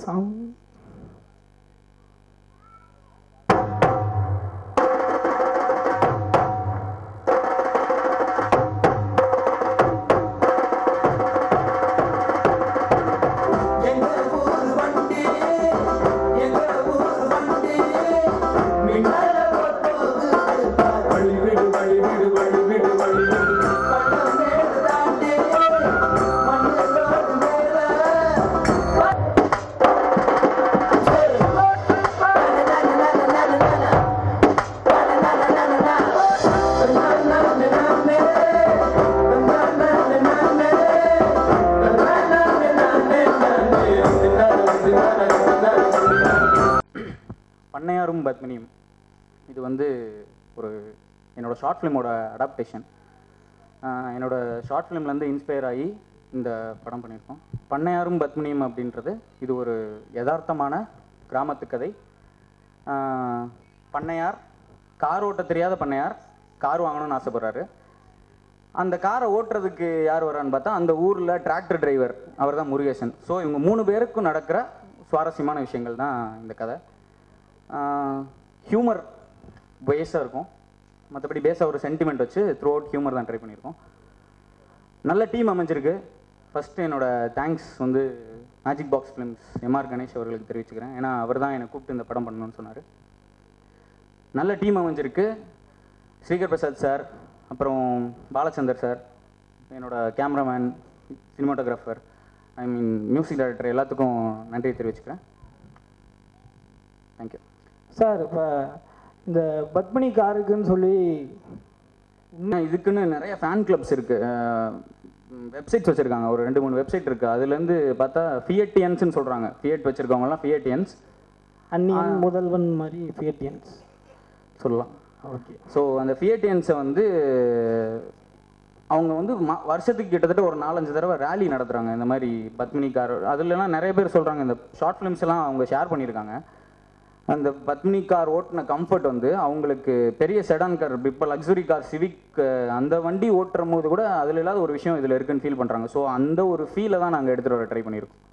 Sound எங்க ஊர் வண்டி எங்க ஊர் வண்டி மின்னல போட்டோது வழி விடு வழி விடு வழி விடு வழி விடு பள்ளம் மேடு தாண்டி மண்ணு ரோடு மேல பண்ணையாரும் பத்மினியும் இது வந்து ஒரு என்னோட ஷார்ட் ஃபிலிமோட அடாப்டேஷன் என்னோட ஷார்ட் ஃபிலிம்லேருந்து இன்ஸ்பயர் ஆகி இந்த படம் பண்ணியிருக்கோம் பண்ணையாரும் பத்மினியும் அப்படின்றது இது ஒரு யதார்த்தமான கிராமத்து கதை ஆஹ் பண்ணையார் கார் ஓட்ட தெரியாத பண்ணையார் கார் வாங்கணும்னு ஆசைப்படுறாரு அந்த காரை ஓட்டுறதுக்கு யார் வரான்னு பார்த்தா அந்த ஊரில் டிராக்டர் டிரைவர் அவர் தான் முருகேசன் ஸோ இவங்க மூணு பேருக்கும் நடக்கிற சுவாரஸ்யமான விஷயங்கள் தான் இந்த கதை ஹியூமர் பேஸாக இருக்கும் மற்றபடி பேஸாக ஒரு சென்டிமெண்ட் வச்சு த்ரூ அவுட் ஹியூமர் தான் ட்ரை பண்ணியிருக்கோம் நல்ல டீம் அமைஞ்சிருக்கு ஃபஸ்ட்டு என்னோட தேங்க்ஸ் வந்து magic box films MR Ganesh அவர்களுக்கு தெரிவிச்சுக்கிறேன் ஏன்னா அவர் தான் என்னை கூப்பிட்டு இந்த படம் பண்ணணும்னு சொன்னார் நல்ல டீம் அமைஞ்சிருக்கு ஸ்ரீகர் பிரசாத் சார் அப்புறம் பாலச்சந்தர் சார் என்னோட cameraman cinematographer I mean music director எல்லாத்துக்கும் நன்றி தெரிவிச்சுக்கிறேன் தேங்க்யூ சார் இப்போ இந்த பத்மினி காருக்குன்னு சொல்லி இன்னும் இதுக்குன்னு நிறைய ஃபேன் கிளப்ஸ் இருக்கு வெப்சைட்ஸ் வச்சிருக்காங்க ஒரு ரெண்டு மூணு வெப்சைட் இருக்கு அதுலேருந்து பார்த்தா ஃபியட்டியன்ஸ்னு சொல்றாங்க ஃபியட் வச்சிருக்கவங்கலாம் ஃபியட்டியன்ஸ் அந்நியன் முதல்வன் மாதிரி ஃபியட்டியன்ஸ் சொல்லலாம் ஓகே ஸோ அந்த ஃபியட்டியன்ஸை வந்து அவங்க வந்து ம- வருஷத்துக்கு கிட்டத்தட்ட ஒரு நாலஞ்சு தடவை ரேலி நடத்துகிறாங்க இந்த மாதிரி பத்மினி கார் அதுலலாம் நிறைய பேர் சொல்கிறாங்க இந்த ஷார்ட் ஃபிலிம்ஸ் எல்லாம் அவங்க ஷேர் பண்ணியிருக்காங்க அந்த பத்மினி கார் ஓட்டின கம்ஃபர்ட் வந்து அவங்களுக்கு பெரிய செடான் கார் இப்போ லக்ஸுரி கார் சிவிக் அந்த வண்டி ஓட்டுற போது கூட அதில் இல்லாத ஒரு விஷயம் இதில் இருக்குன்னு ஃபீல் பண்ணுறாங்க ஸோ அந்த ஒரு ஃபீலை தான் நாங்கள் எடுத்துகிட்டு வர ட்ரை பண்ணியிருக்கோம்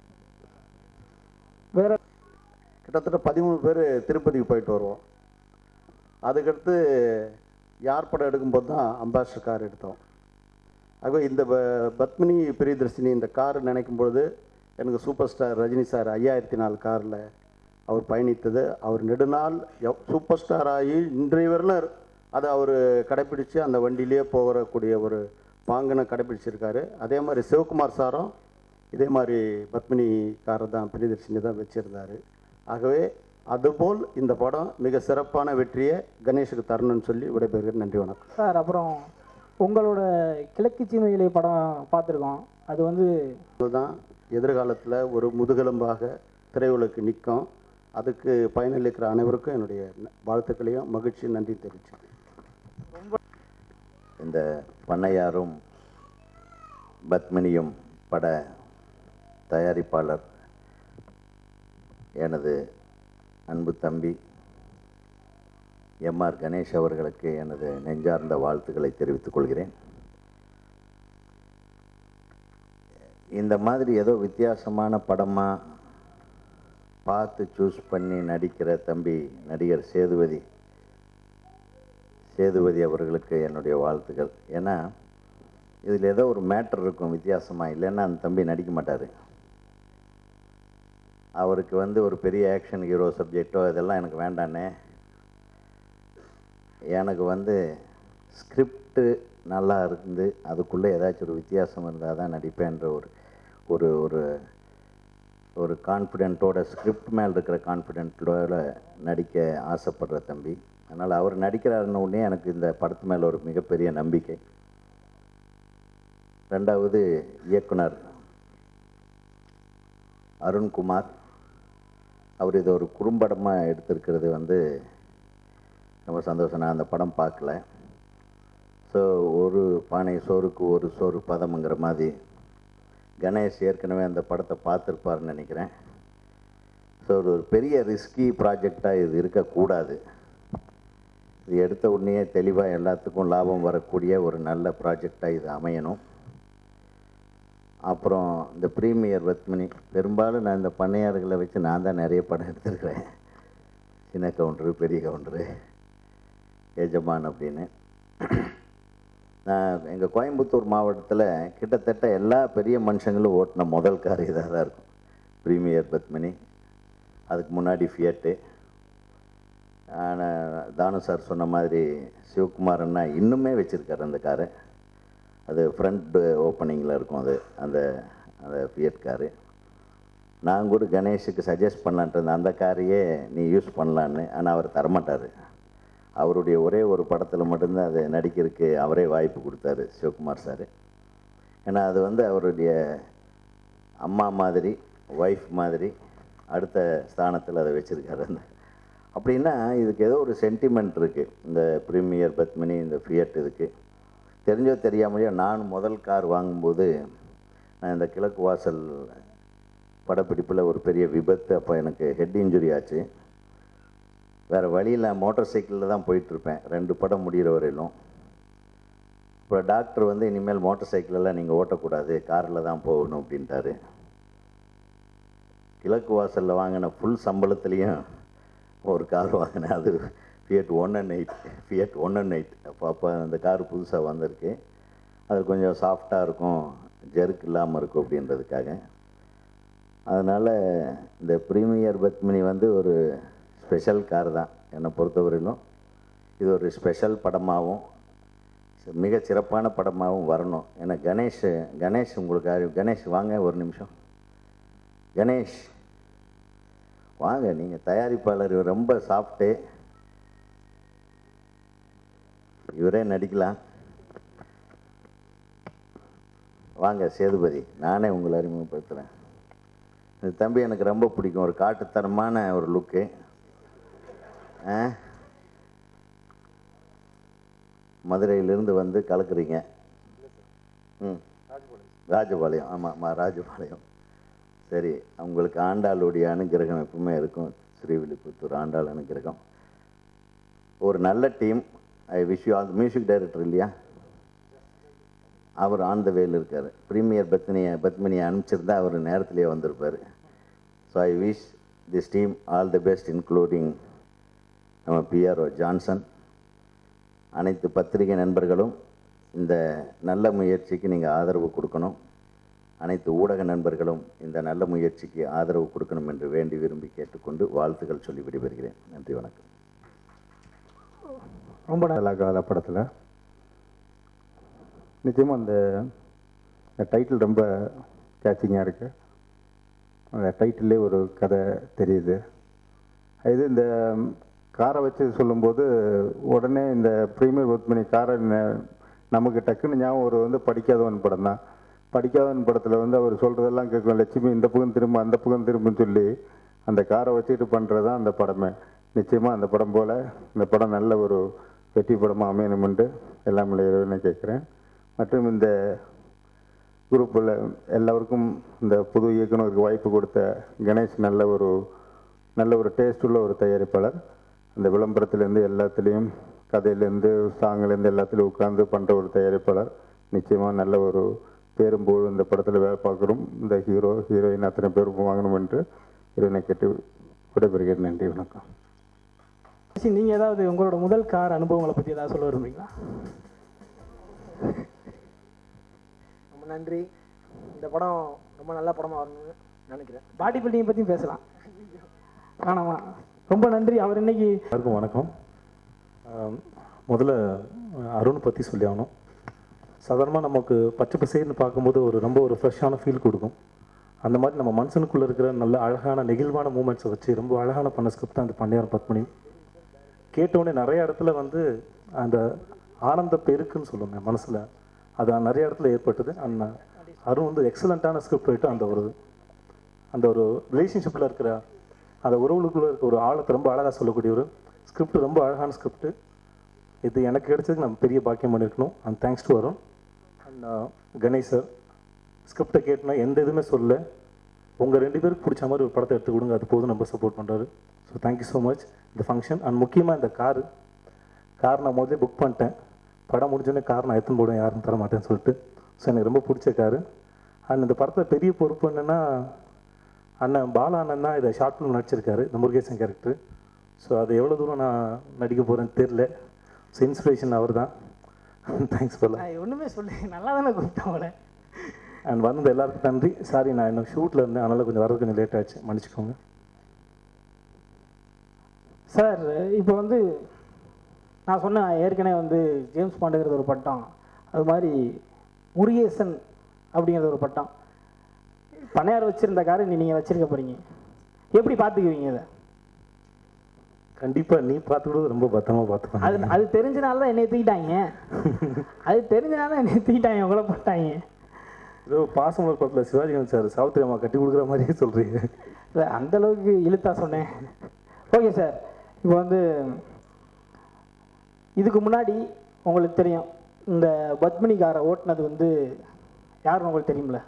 வேற கிட்டத்தட்ட பதிமூணு பேர் திருப்பதிக்கு போயிட்டு வருவோம் அதுக்கடுத்து யார் படம் எடுக்கும்போது தான் அம்பாசிடர் கார் எடுத்தோம் ஆகவே இந்த ப- பத்மினி பிரியதர்ஷினி இந்த கார் நினைக்கும் பொழுது எனக்கு சூப்பர் ஸ்டார் ரஜினி சார் ஐயாயிரத்தி நாலு காரில் அவர் பயணித்தது அவர் நெடுநாள் எவ்- சூப்பர் ஸ்டார் ஆகி இன்றைய வரலும் அதை அவர் கடைப்பிடிச்சு அந்த வண்டியிலேயே போகக்கூடிய ஒரு பாங்கனை கடைப்பிடிச்சிருக்காரு அதே மாதிரி சிவகுமார் சாரும் இதே மாதிரி பத்மினி காரை தான் பிரியதர்ஷினி தான் வச்சுருந்தாரு ஆகவே அதுபோல் இந்த படம் மிக சிறப்பான வெற்றியை கணேஷுக்கு தரணும்னு சொல்லி விடைபெறுகிறேன் நன்றி வணக்கம் சார் அப்புறம் உங்களோட கிழக்கு சீமையிலே படம் பார்த்துருக்கோம் அது வந்து அதுதான் எதிர்காலத்தில் ஒரு முதுகெலும்பாக திரையுலகுக்கு நிற்கும் அதுக்கு பயனளிக்கிற அனைவருக்கும் என்னுடைய வாழ்த்துக்களையும் மகிழ்ச்சி நன்றி தெரிவிச்சேன் இந்த பண்ணையாரும் பத்மினியும் பட தயாரிப்பாளர் எனது அன்பு தம்பி எம்ஆர் கணேஷ் அவர்களுக்கு எனது நெஞ்சார்ந்த வாழ்த்துக்களை தெரிவித்துக் கொள்கிறேன் இந்த மாதிரி ஏதோ வித்தியாசமான படமாக பார்த்து சூஸ் பண்ணி நடிக்கிற தம்பி நடிகர் சேதுபதி சேதுபதி அவர்களுக்கு என்னுடைய வாழ்த்துக்கள் ஏன்னா இதில் ஏதோ ஒரு மேட்டர் இருக்கும் வித்தியாசமாக இல்லைன்னா அந்த தம்பி நடிக்க மாட்டார் அவருக்கு வந்து ஒரு பெரிய ஆக்ஷன் ஹீரோ சப்ஜெக்டோ இதெல்லாம் எனக்கு வேண்டானே எனக்கு வந்து ஸ்கிரிப்டு நல்லா இருந்து அதுக்குள்ளே ஏதாச்சும் ஒரு வித்தியாசம் இருந்தால் தான் நடிப்பேன்ற ஒரு ஒரு ஒரு ஒரு கான்ஃபிடென்ட்டோட ஸ்கிரிப்ட் மேலே இருக்கிற கான்ஃபிடென்ட்டோட நடிக்க ஆசைப்படுற தம்பி அதனால் அவர் நடிக்கிறாருன்ன உடனே எனக்கு இந்த படத்து மேலே ஒரு மிகப்பெரிய நம்பிக்கை ரெண்டாவது இயக்குனர் அருண்குமார் அவர் இதை ஒரு குறும்படமாக எடுத்திருக்கிறது வந்து ரொம்ப சந்தோஷம் நான் அந்த படம் பார்க்கல ஸோ ஒரு பானை சோறுக்கு ஒரு சோறு பதம்ங்கிற மாதிரி கணேஷ் ஏற்கனவே அந்த படத்தை பார்த்துருப்பாருன்னு நினைக்கிறேன் ஸோ ஒரு ஒரு பெரிய ரிஸ்கி ப்ராஜெக்டாக இது இருக்கக்கூடாது இது எடுத்த உடனே தெளிவாக எல்லாத்துக்கும் லாபம் வரக்கூடிய ஒரு நல்ல ப்ராஜெக்டாக இது அமையணும் அப்புறம் இந்த ப்ரீமியர் பத்மினி பெரும்பாலும் நான் இந்த பண்ணையார்களை வச்சு நான் தான் நிறைய படம் எடுத்திருக்கிறேன் சின்ன கவுண்டரு பெரிய கவுண்டரு எஜமான் அப்படின்னு நான் எங்கள் கோயம்புத்தூர் மாவட்டத்தில் கிட்டத்தட்ட எல்லா பெரிய மனுஷங்களும் ஓட்டின முதல் கார் இதாக தான் இருக்கும் ப்ரீமியர் பத்மினி அதுக்கு முன்னாடி ஃபியட்டு ஆனால் தானு சார் சொன்ன மாதிரி சிவகுமார் அண்ணா இன்னுமே வச்சுருக்காரு அந்த காரை அது ஃப்ரண்ட் ஓப்பனிங்கில் இருக்கும் அது அந்த அந்த ஃபியட் காரு நான் கூட கணேஷுக்கு சஜஸ்ட் பண்ணலான்ட்டு இருந்தேன் அந்த காரையே நீ யூஸ் பண்ணலான்னு ஆனால் அவர் தரமாட்டார் அவருடைய ஒரே ஒரு படத்தில் மட்டும்தான் அது நடிக்கிறதுக்கு அவரே வாய்ப்பு கொடுத்தாரு சிவகுமார் சார் ஏன்னா அது வந்து அவருடைய அம்மா மாதிரி ஒய்ஃப் மாதிரி அடுத்த ஸ்தானத்தில் அதை வச்சுருக்காரு அந்த அப்படின்னா இதுக்கு ஏதோ ஒரு சென்டிமெண்ட் இருக்குது இந்த ப்ரீமியர் பத்மினி இந்த ஃபியட் இதுக்கு தெரிஞ்சோ தெரியாமலையோ நான் முதல் கார் வாங்கும்போது நான் இந்த கிழக்கு வாசல் படப்பிடிப்பில் ஒரு பெரிய விபத்து அப்போ எனக்கு ஹெட் இன்ஜுரி ஆச்சு வேறு வழியில் மோட்டார் சைக்கிளில் தான் போயிட்டுருப்பேன் ரெண்டு படம் முடிகிற வரையிலும் அப்புறம் டாக்டர் வந்து இனிமேல் மோட்டார் சைக்கிளெல்லாம் நீங்கள் ஓட்டக்கூடாது காரில் தான் போகணும் அப்படின்ட்டாரு கிழக்கு வாசலில் வாங்கின ஃபுல் சம்பளத்துலேயும் ஒரு கார் வாங்கினேன் அது Fiat one and eight Fiat one and eight அப்போ அப்போ அந்த கார் புதுசாக வந்திருக்கு அது கொஞ்சம் சாஃப்டாக இருக்கும் ஜெர்க் இல்லாமல் இருக்கும் அப்படின்றதுக்காக அதனால் இந்த ப்ரீமியர் பத்மினி வந்து ஒரு ஸ்பெஷல் கார் தான் என்னை பொறுத்தவரையிலும் இது ஒரு ஸ்பெஷல் படமாகவும் மிக சிறப்பான படமாகவும் வரணும் ஏன்னா கணேஷ் கணேஷ் உங்களுக்கு அறி- கணேஷ் வாங்க ஒரு நிமிஷம் கணேஷ் வாங்க நீங்கள் தயாரிப்பாளர் இவர் ரொம்ப சாஃப்ட்டு இவரே நடிக்கலாம் வாங்க சேதுபதி நானே உங்களை அறிமுகப்படுத்துகிறேன் இந்த தம்பி எனக்கு ரொம்ப பிடிக்கும் ஒரு காட்டுத்தனமான ஒரு லுக்கு ஆ மதுரையிலிருந்து வந்து கலக்குறீங்க ம் ராஜபாளையம் ஆமாம் ஆமாம் ராஜபாளையம் சரி உங்களுக்கு ஆண்டாளுடைய அனுகிரகம் எப்பவுமே இருக்கும் ஸ்ரீவில்லிபுத்தூர் ஆண்டாள் அனுகிரகம் ஒரு நல்ல team I wish you all music director இல்லையா அவர் ஆன் த வேல இருக்கார் ப்ரீமியர் பத்மினியை பத்மினியை அனுப்பிச்சிருந்தா அவர் நேரத்திலேயே வந்திருப்பார் so I wish this team all the best including நம்ம பிஆர்ஓ ஜான்சன் அனைத்து பத்திரிகை நண்பர்களும் இந்த நல்ல முயற்சிக்கு நீங்கள் ஆதரவு கொடுக்கணும் அனைத்து ஊடக நண்பர்களும் இந்த நல்ல முயற்சிக்கு ஆதரவு கொடுக்கணும் என்று வேண்டி விரும்பி கேட்டுக்கொண்டு வாழ்த்துக்கள் சொல்லி விடைபெறுகிறேன் நன்றி வணக்கம் ரொம்ப நன்றி. கலாகால படத்தில் நிச்சயமாக அந்த டைட்டில் ரொம்ப கேட்சிங்காக இருக்குது அந்த டைட்டிலே ஒரு கதை தெரியுது இது இந்த காரை வச்சு சொல்லும்போது உடனே இந்த ப்ரீமியர் ஒர்க் காரை ந- நமக்கு டக்குன்னு ஞாபகம் ஒரு வந்து படிக்காதவன் படம் தான் படிக்காதவன் படத்தில் வந்து அவர் சொல்கிறதெல்லாம் கேட்கும் லட்சுமி இந்த பக்கம் திரும்ப அந்த பக்கம் திரும்புன்னு சொல்லி அந்த காரை வச்சுட்டு பண்ணுறது தான் அந்த படமே நிச்சயமாக அந்த படம் போல் இந்த படம் நல்ல ஒரு வெற்றி படமாக அமையணுமென்று எல்லாம் இறைவனை கேட்குறேன் மற்றும் இந்த குரூப்பில் எல்லாருக்கும் இந்த புது இயக்குனருக்கு வாய்ப்பு கொடுத்த கணேஷ் நல்ல ஒரு நல்ல ஒரு டேஸ்ட் உள்ள ஒரு தயாரிப்பாளர் அந்த விளம்பரத்துலேருந்து எல்லாத்துலேயும் கதையிலேருந்து சாங்லேருந்து எல்லாத்துலேயும் உட்கார்ந்து பண்ணுற ஒரு தயாரிப்பாளர் நிச்சயமாக நல்ல ஒரு பேரும் புகழும் இந்த படத்தில் வேலை பார்க்குறோம் இந்த ஹீரோ ஹீரோயின் அத்தனை பேரும் வாங்கணும் என்று இறைவனை கேட்டு விடைபெறுகிறேன் நன்றி வணக்கம் சரி, நீங்க ஏதாவது உங்களோட முதல் கார் அனுபவங்களை பத்தி ஏதாவது சொல்ல விரும்புறீங்களா ரொம்ப நன்றி இந்த படம் ரொம்ப நல்ல படமா வரணும்னு நினைக்கிறேன் பாடி பில்டிங் பத்தியும் பேசலாம் வேணாமா ரொம்ப நன்றி அவர் இன்னைக்கு எல்லாருக்கும் வணக்கம் ஆம், முதல்ல அஹ், அருண் பற்றி சொல்லி ஆகணும் சாதாரணமாக நமக்கு பச்சை பசேர்னு பார்க்கும்போது ஒரு ரொம்ப ஒரு ஃப்ரெஷ்ஷான ஃபீல் கொடுக்கும் அந்த மாதிரி நம்ம மனுஷனுக்குள்ளே இருக்கிற நல்ல அழகான நெகிழ்வான மூமெண்ட்ஸை வச்சு ரொம்ப அழகான பண்ண ஸ்கிரிப்ட் தான் அந்த பண்டியாரம் பத்மனி கேட்டவுடனே நிறைய இடத்துல வந்து அந்த ஆனந்த பெருக்குன்னு சொல்லுங்க மனசில் அது நிறைய இடத்துல ஏற்பட்டது அந்த அருண் வந்து எக்ஸலண்ட்டான ஸ்கிரிப்ட் ரைட்டு அந்த ஒரு அந்த ஒரு ரிலேஷன்ஷிப்பில் இருக்கிற அந்த உறவுகளுக்குள்ள இருக்க ஒரு ஆழத்தை ரொம்ப அழகாக சொல்லக்கூடிய ஒரு ஸ்கிரிப்ட் ரொம்ப அழகான ஸ்கிரிப்ட் இது எனக்கு கிடைச்சதுக்கு நம்ம பெரிய பாக்கியம் பண்ணியிருக்கணும் அண்ட் தேங்க்ஸ் டு வரும் அண்ட் கணேஷ் சார் ஸ்கிரிப்டை கேட்டுனா எந்த இதுவுமே சொல்லல உங்கள் ரெண்டு பேருக்கு பிடிச்ச மாதிரி ஒரு படத்தை எடுத்து கொடுங்க அது போதும் நம்ம சப்போர்ட் பண்ணுறாரு ஸோ தேங்க்யூ ஸோ மச் இந்த ஃபங்க்ஷன் அண்ட் முக்கியமாக இந்த காரு கார் நான் முதல்ல புக் பண்ணிட்டேன் படம் முடிஞ்சோடனே கார் நான் எடுத்துன்னு போடுவேன் யாரும் தர மாட்டேன்னு சொல்லிட்டு ஸோ எனக்கு ரொம்ப பிடிச்ச காரு அண்ட் இந்த படத்தில் பெரிய பொறுப்பு என்னென்னா அண்ணன் பாலா அண்ணன் தான் இதை ஷார்ட் ஃபிலிம் நடிச்சிருக்காரு இந்த முருகேசன் கேரக்டர் ஸோ அது எவ்வளோ தூரம் நான் நடிக்க போகிறேன்னு தெரில ஸோ இன்ஸ்பிரேஷன் அவர் தான் தேங்க்ஸ் பாலா நான் ஒன்றுமே சொல்லி நல்லா தானே கூப்பிட்டேன் அவளை அண்ட் வந்தது எல்லாருக்கும் நன்றி சாரி நான் இன்னும் ஷூட்டில் இருந்தேன் அதனால் கொஞ்சம் வரது கொஞ்சம் லேட் ஆச்சு மன்னிச்சுக்கோங்க சார் இப்போ வந்து நான் சொன்னேன் ஏற்கனவே வந்து ஜேம்ஸ் பாண்டுங்கிறது ஒரு பட்டம் அது மாதிரி முருகேசன் அப்படிங்கிறது ஒரு பட்டம் பண்ணையார் வச்சிருந்த காரை நீ நீங்கள் வச்சிருக்க போறீங்க எப்படி பார்த்துக்குவீங்க இதை கண்டிப்பாக நீ பார்த்துக்கூட ரொம்ப பத்திரமா அது பார்த்துக்கோங்க அது தெரிஞ்சனால தான் என்னை தூக்கிட்டாங்க அது தெரிஞ்சனால தான் என்னை தூக்கிட்டாங்க உங்களை போட்டாங்க ஏதோ பாசமலர் படத்தில் சிவாஜி கணேசன் சார் சாவித்திரி அம்மா கட்டி கொடுக்குற மாதிரியே சொல்கிறீங்க இல்லை அந்த அளவுக்கு இழுத்தா சொன்னேன் ஓகே சார் இப்போ வந்து இதுக்கு முன்னாடி உங்களுக்கு தெரியும் இந்த பத்மினி காரை ஓட்டுனது வந்து யாருன்னு உங்களுக்கு தெரியும்ல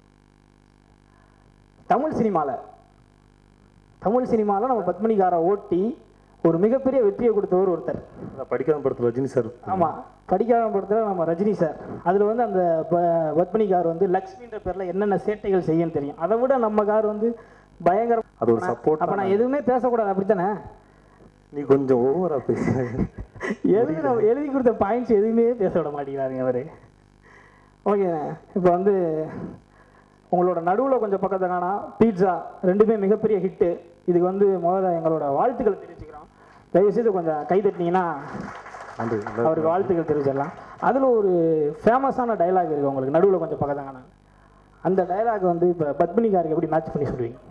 தமிழ் சினிமாவில் தமிழ் சினிமாவில் நம்ம பத்மினி காரை ஓட்டி ஒரு மிகப்பெரிய வெற்றியை கொடுத்தவர் ஒருத்தர் நான் படிக்காத படத்தில் ரஜினி சார் ஆமாம் படிக்காத படத்தில் நம்ம ரஜினி சார் அதில் வந்து அந்த ப- பத்மினி கார் வந்து லக்ஷ்மின்ற பேரில் என்னென்ன சேட்டைகள் செய்யன்னு தெரியும் அதை விட நம்ம கார் வந்து பயங்கர அது ஒரு support அப்போ நான் எதுவுமே பேசக்கூடாது அப்படித்தானே நீ கொஞ்சம் ஓவராக பேசுற எழுதி நம்ம எழுதி கொடுத்த பாயிண்ட்ஸ் எதுவுமே பேச விட மாட்டேங்கிறாருங்க அவர் ஓகேண்ணே இப்போ வந்து உங்களோட நடுவில் கொஞ்சம் பக்கத்தை காணா பீட்சா ரெண்டுமே மிகப்பெரிய ஹிட்டு இதுக்கு வந்து முதல்ல எங்களோட வாழ்த்துக்கள் தெரிவிச்சுக்கிறோம் தயவுசெய்து கொஞ்சம் கை தட்டினீங்கன்னா நன்றி அவருக்கு வாழ்த்துக்கள் தெரிவிச்சிடலாம் அதில் ஒரு ஃபேமஸான டயலாக் இருக்குது உங்களுக்கு நடுவில் கொஞ்சம் பக்கத்தை காணா அந்த டயலாக் வந்து இப்போ பத்மினிகாருக்கு எப்படி மேட்ச் பண்ணி சொல்லுவீங்க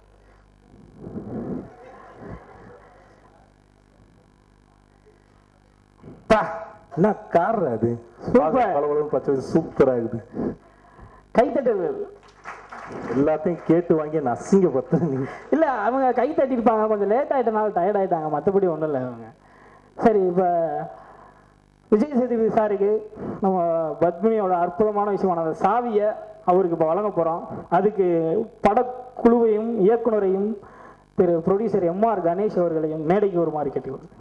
பா என்ன கார் அது Super. பளபளன்னு பச்சை சூப்பராக இருக்குது கைத்தட்டல் எல்லாத்தையும் கேட்டு வாங்கி நான் அசிங்கப்பட்டேன் நீ இல்ல அவங்க கை தட்டியிருப்பாங்க கொஞ்சம் லேட் ஆயிட்டனால டயர்ட் ஆயிட்டாங்க மற்றபடி ஒன்றும் இல்லை அவங்க சரி இப்போ விஜய் சேதுபதி சாருக்கு நம்ம பத்மினியோட அற்புதமான விஷயமான அந்த சாவியை அவருக்கு இப்போ வழங்க போகிறோம் அதுக்கு படக்குழுவையும் இயக்குனரையும் திரு ப்ரொடியூசர் எம்ஆர் கணேஷ் அவர்களையும் மேடைக்கு வருமாறு கேட்டுக்கொள்கிறேன்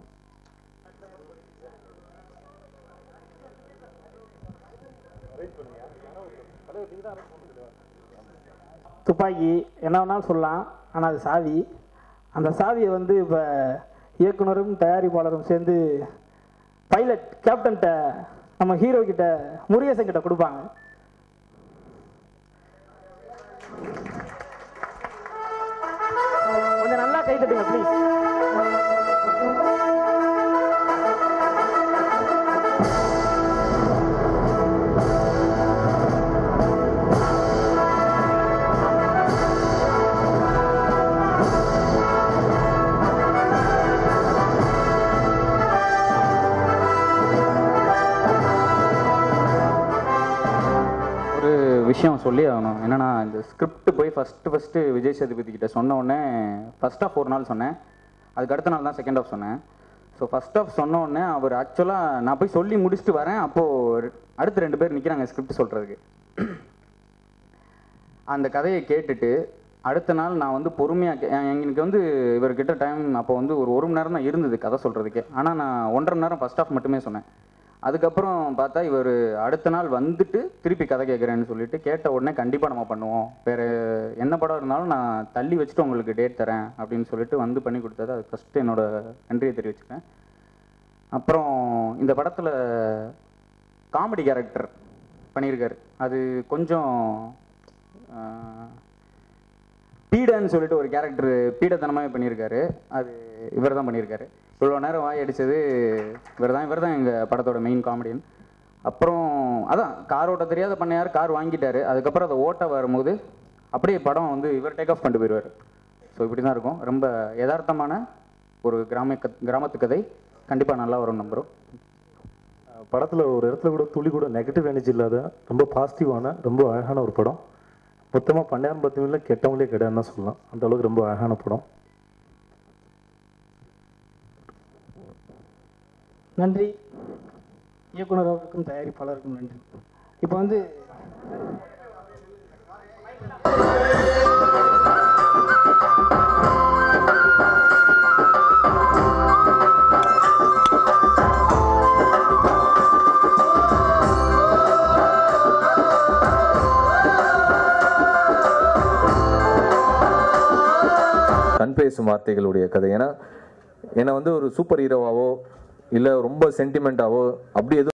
துப்பாக்கி என்ன வேணாலும் சொல்லலாம் ஆனால் அது சாவி அந்த சாவியை வந்து இப்போ இயக்குனரும் தயாரிப்பாளரும் சேர்ந்து பைலட் கேப்டன்கிட்ட நம்ம ஹீரோ கிட்ட முருகேசன் கிட்ட கொடுப்பாங்க கொஞ்சம் நல்லா கை தட்டுங்க ப்ளீஸ் ஒரு விஷயம் சொல்லி ஆகணும் என்னன்னா இந்த ஸ்கிரிப்ட் போய் ஃபஸ்ட்டு ஃபஸ்ட்டு விஜய் சேதுபதி கிட்ட சொன்ன உடனே ஃபர்ஸ்ட் ஆஃப் ஒரு நாள் சொன்னேன் அதுக்கு அடுத்த நாள் தான் செகண்ட் ஆஃப் சொன்னேன் ஸோ ஃபர்ஸ்ட் ஆஃப் சொன்ன உடனே அவர் ஆக்சுவலாக நான் போய் சொல்லி முடிச்சுட்டு வரேன் அப்போது அடுத்து ரெண்டு பேர் நிற்கிறாங்க ஸ்கிரிப்ட் சொல்கிறதுக்கு அந்த கதையை கேட்டுட்டு அடுத்த நாள் நான் வந்து பொறுமையாக எனக்கு வந்து இவர்கிட்ட டைம் அப்போ வந்து ஒரு ஒரு மணி நேரம் தான் இருந்தது கதை சொல்கிறதுக்கே ஆனால் நான் ஒன்றரை மணி நேரம் ஃபர்ஸ்ட் ஆஃப் மட்டுமே சொன்னேன் அதுக்கப்புறம் பார்த்தா இவர் அடுத்த நாள் வந்துட்டு திருப்பி கதை கேட்குறேன்னு சொல்லிட்டு கேட்ட உடனே கண்டிப்பாக நம்ம பண்ணுவோம் வேறு என்ன படம் இருந்தாலும் நான் தள்ளி வச்சுட்டு உங்களுக்கு டேட் தரேன் அப்படின்னு சொல்லிட்டு வந்து பண்ணி கொடுத்தது அது ஃபஸ்ட்டு என்னோட நன்றியை தெரிவிச்சுக்கிறேன் அப்புறம் இந்த படத்தில் காமெடி கேரக்டர் பண்ணியிருக்காரு அது கொஞ்சம் ஆஹ், பீடன்னு சொல்லிட்டு ஒரு கேரக்டர் பீடத்தனமாகவே பண்ணியிருக்காரு அது இவர் தான் பண்ணியிருக்காரு இவ்வளோ நேரம் வாய் அடித்தது இவர் தான் இவர் தான் எங்கள் படத்தோட மெயின் காமெடியன் அப்புறம் அதான் கார் ஓட்ட தெரியாத பண்ணையார் கார் வாங்கிட்டாரு அதுக்கப்புறம் அதை ஓட்ட வரும்போது அப்படியே படம் வந்து இவர் டேக் ஆஃப் பண்ணிட்டு போயிடுவார் ஸோ இப்படி தான் இருக்கும் ரொம்ப யதார்த்தமான ஒரு கிராம கத் கிராமத்து கதை கண்டிப்பாக நல்லா வரும்னு நம்புகிறோம் படத்தில் ஒரு இடத்துல கூட துளி கூட நெகட்டிவ் எனர்ஜி இல்லாத ரொம்ப பாசிட்டிவான ரொம்ப அழகான ஒரு படம் மொத்தமாக பன்னெண்டாயிரம் பத்து மில்லில் கெட்டவங்களே கிடையாதுன்னு தான் சொல்லலாம் அந்த அளவுக்கு ரொம்ப அழகான படம் நன்றி இயக்குனர் அவருக்கும் தயாரிப்பாளருக்கும் நன்றி இப்போ வந்து ஆ பேசும் வார்த்தைகளுடைய கதை ஏன்னா என்னை வந்து ஒரு சூப்பர் ஹீரோவாவோ இல்லை ரொம்ப சென்டிமெண்ட்டாவோ அப்படி எதுவும்